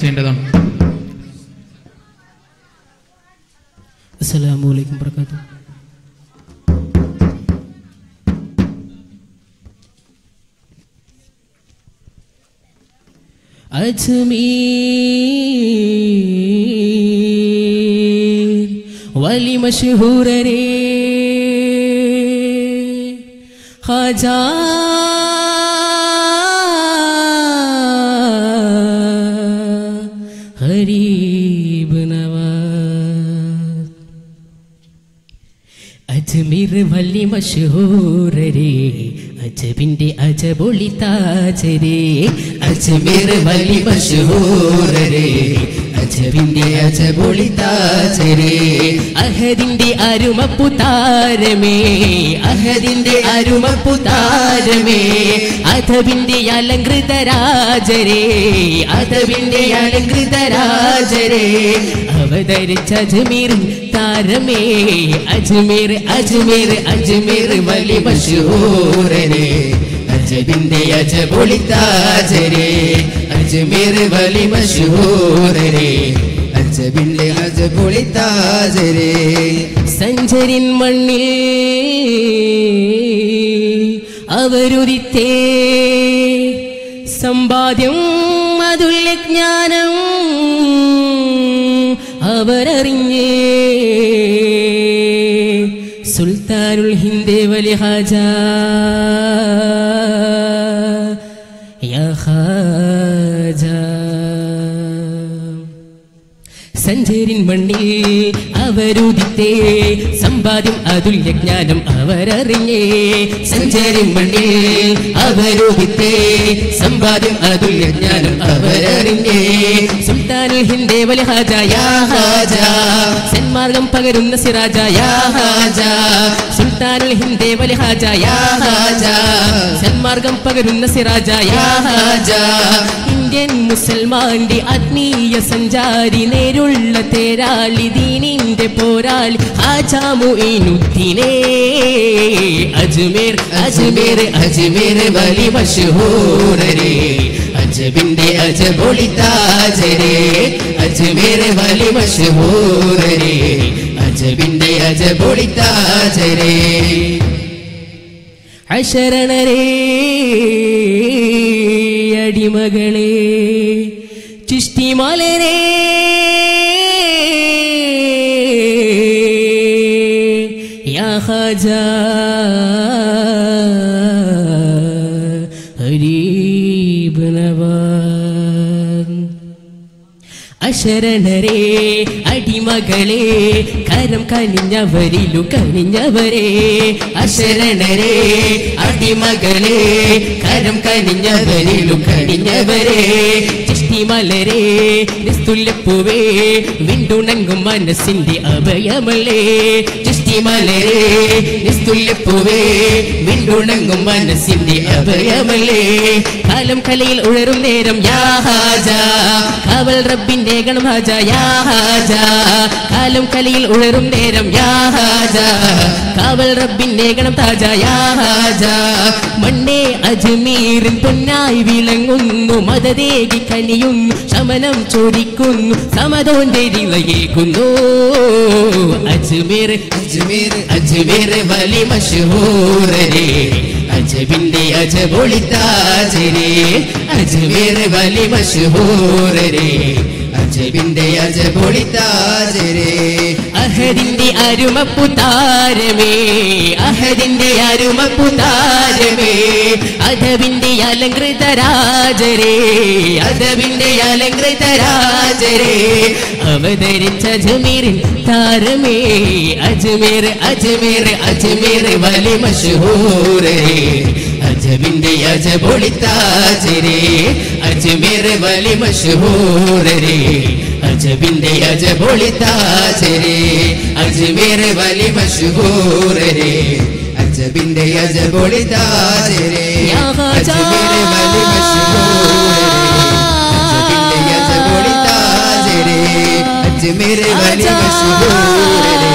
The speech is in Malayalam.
ചെയ്യേണ്ടതാണ് അസ്സലാമു അലൈക്കും വർക്കാത്തു അജ്മീർ വലി മഷഹൂര രേ ഖാജാ ഗരീബ് നവാസ് അജ്മീർ വലി മഷഹൂരരേ അജബിന്റെ അജബൊളി താജരേ അജ്മീർ വലി മഷഹൂരരേ അജബിന്റെ അജബൊളി താജരേ അഹദിന്റെ അരുമപ്പു താരമേ അഹദിന്റെ അരുമപ്പു താരമേ അധബിന്റെ അലങ്കൃത രാജരേ അധബിന്റെ അലങ്കൃത രാജരേ അവതരിച്ച അജ്മീർ താരമേ അജ്മീർ അജ്മീർ അജ്മീർ വലി മഷൂരനെ അജബിന്റെ അജബൊളി താജരേ അജ്മീർ വലി മഷൂരനെ അജബിന്റെ അജബൊളി താജരേ സഞ്ചരിൻ മണ്ണിൽ അവരുദിത്തേ സമ്പാദ്യം അതുല്യ ജ്ഞാനം അവരറിഞ്ഞേ സുൽത്താനുൽ ഹിന്ദേ വലി ഹാജ യാ ഹാജ സഞ്ചരിൻ മണ്ണിൽ അവരുദിത്തേ സമ്പാദ്യം അതുല്യ ജ്ഞാനം അവരറിഞ്ഞേ സഞ്ചരിൻ മണ്ണിൽ അവരുദിത്തേ സമ്പാദ്യം അതുല്യ ജ്ഞാനം അവരറിഞ്ഞേ സുൽത്താനുൽ ഹിന്ദേ വലി ഹാജ യാ ഹാജ സന്മാർഗം പകരുന്ന സിറാജ യാ ഹാജ സുൽത്താനുൽ ഹിന്ദേ വലി ഹാജ യാ ഹാജ സന്മാർഗം പകരുന്ന സിറാജ യാ ഹാജ ഇന്ത്യൻ മുസൽമാന്റെ ആത്മീയ സഞ്ചാരി നേരുള്ള തേരാളി ദീനിന്റെ പോരാളി ഹാജാമുദ്ദീനേ അജ്മീർ അജ്മീർ അജ്മീർ വലി മഷഹൂരരേ അജബിന്റെ അജബൊളി താജരേ അജ്മീർ വലി മഷഹൂരരേ അജബിന്റെ അജബൊളി താജരേ അശരണരേ അടിമകളെ ചിഷ്ടിമലരേ യാ ഖാജ ഹരീബ് നവാൻ അശരണരേ അടിമകളെ കരം കനിഞ്ഞവരിലു കനിഞ്ഞവരെ അശരണരേ അടിമകളെ കരം കനിഞ്ഞവരിലു കനിഞ്ഞവരെ ചിഷ്ടിമലരെ നിസ്തുല്യപ്പൂവേ വിണ്ടുണങ്ങും മനസ്സിന്റെ അഭയമല്ലേ ചിഷ്ടിമലരെ നിസ്തുല്യപ്പൂവേ വിണ്ടുണങ്ങും മനസ്സിന്റെ അഭയമല്ലേ കാലം കലയിൽ ഉഴറും നേരം യാ ഹാജ കാവൽ റബ്ബിന്റെ ഗണം ഹാജ യാ ഹാജ കാലം കലയിൽ ഉഴറും നേരം യാ ഹാജ കാവൽ റബ്ബിന്റെ ഗണം താജ യാ ഹാജ മണ്ണേ അജ്മീറിൻ പൊന്നായി വിളങ്ങുന്നു മതദേകി കനിയുന്നു ശമനം ചോദിക്കുന്നു സമതോന്റെ ഇളയേക്കുന്നു അജ്മീർ അജ്മീർ അജ്മീർ വലി മഷഹൂരരേ അജബിന്റെ അജബൊളി താജരേ അജ്മീർ വലി മഷഹൂരരേ അജബിന്റെ അജബൊളി താജരേ അഹദിന്റെ അരുമപ്പു താരമേ അഹദിന്റെ അരുമപ്പു താരമേ അധവിന്റെ അലങ്കൃത രാജരേ അധവിന്റെ അലങ്കൃത രാജരേ അവതരിച്ച അജ്മീരിൻ താരമേ അജ്മീർ അജ്മീർ അജ്മീർ വലി മഷഹൂരേ അജബിന്റെ അജബൊളി താജരേ അജ്മീർ വലി മഷഹൂരേ അജബിന്റെ അജബൊളി താജരേ അജ്മീർ വലി മഷഹൂരേ അജബിന്റെ അജബൊളി താജരേ അജ്മീർ വലി മഷഹൂരേ അജബിന്റെ അജബൊളി താജരേ അജ്മീർ വലി മഷഹൂരേ